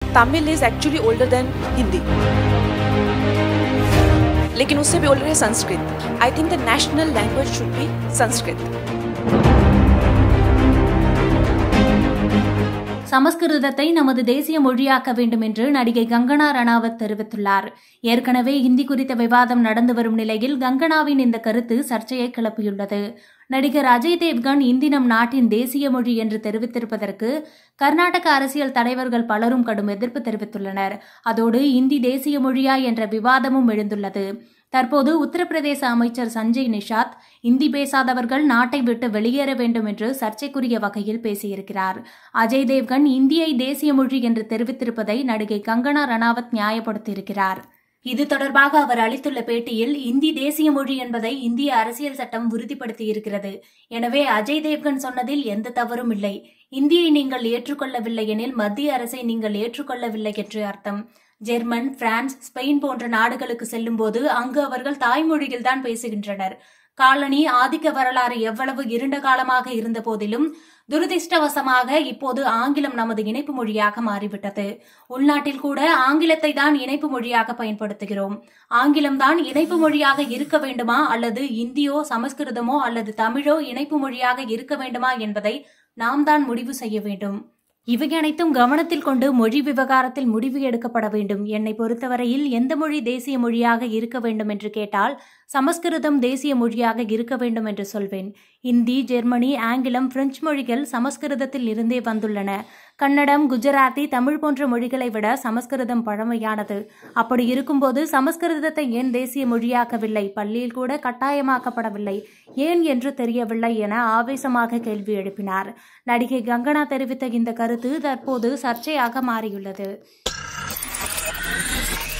Tamil is actually older than Hindi लेकिन उससे भी ओल्डर है Sanskrit I think the national language should be Sanskrit சமஸ்கிருதத்தை நமது தேசிய மொழியாக்க வேண்டும் என்று நடிகை கங்கனா ரணாவத் தெரிவித்துள்ளார் ஏற்கனவே இந்தி குறித்த விவாதம் நடந்து வரும் நிலையில் கங்கனாவின் இந்த கருத்து சர்ச்சையை கிளப்பியுள்ளது நடிகர் அஜய் தேவ்கன் இந்தி நம் நாட்டின் தேசிய மொழி என்று தெரிவித்திருப்பதற்கு கர்நாடக அரசியல் தலைவர்கள் பலரும் கடும் எதிர்ப்பு தெரிவித்துள்ளனர் அதோடு இந்தி தேசிய மொழியா என்ற விவாதமும் எழுந்துள்ளது தற்போது உத்தரப்பிரதேச அமைச்சர் சஞ்சய் நிஷாத் இந்தி பேசாதவர்கள் நாட்டை விட்டு வெளியேற வேண்டும் என்று சர்ச்சைக்குரிய வகையில் பேசியிருக்கிறார் அஜய் தேவ்கன் இந்தியை தேசிய மொழி என்று தெரிவித்திருப்பதை நடிகை கங்கனா ரணாவத் நியாயப்படுத்தியிருக்கிறார் இது தொடர்பாக அவர் அளித்துள்ள பேட்டியில் இந்தி தேசிய மொழி என்பதை இந்திய அரசியல் சட்டம் உறுதிப்படுத்தியிருக்கிறது எனவே அஜய் தேவ்கன் சொன்னதில் எந்த தவறும் இல்லை இந்தியை நீங்கள் ஏற்றுக்கொள்ளவில்லை எனில் மத்திய அரசை நீங்கள் ஏற்றுக்கொள்ளவில்லை என்று அர்த்தம் ஜெர்மன் பிரான்ஸ் ஸ்பெயின் போன்ற நாடுகளுக்கு செல்லும்போது அங்கு அவர்கள் தாய்மொழியில்தான் பேசுகின்றனர் காலனி ஆதிக்க வரலாறு எவ்வளவு இருண்ட காலமாக இருந்த போதிலும் துரதிர்ஷ்டவசமாக இப்போது ஆங்கிலம் நமது இணைப்பு மொழியாக மாறிவிட்டது உள்நாட்டில் கூட ஆங்கிலத்தை தான் இணைப்பு மொழியாக பயன்படுத்துகிறோம் ஆங்கிலம்தான் இணைப்பு மொழியாக இருக்க வேண்டுமா அல்லது இந்தியோ சமஸ்கிருதமோ அல்லது தமிழோ இணைப்பு மொழியாக இருக்க வேண்டுமா என்பதை நாம் தான் முடிவு செய்ய வேண்டும் இவை அனைத்தும் கவனத்தில் கொண்டு மொழி விவகாரத்தில் முடிவு எடுக்கப்பட வேண்டும் என்னை பொறுத்தவரையில் எந்த மொழி தேசிய மொழியாக இருக்க வேண்டும் என்று கேட்டால் சமஸ்கிருதம் தேசிய மொழியாக இருக்க வேண்டும் என்று சொல்வேன் இந்தி ஜெர்மனி ஆங்கிலம் பிரெஞ்சு மொழிகள் சமஸ்கிருதத்தில் இருந்தே வந்துள்ளன கன்னடம் குஜராத்தி தமிழ் போன்ற மொழிகளை விட சமஸ்கிருதம் பழமையானது அப்படி இருக்கும்போது சமஸ்கிருதத்தை ஏன் தேசிய மொழியாக்கவில்லை பள்ளியில் கூட கட்டாயமாக்கப்படவில்லை ஏன் என்று தெரியவில்லை என ஆவேசமாக கேள்வி எழுப்பினார் நடிகை கங்கனா தெரிவித்த இந்த கருத்து தற்போது சர்ச்சையாக மாறியுள்ளது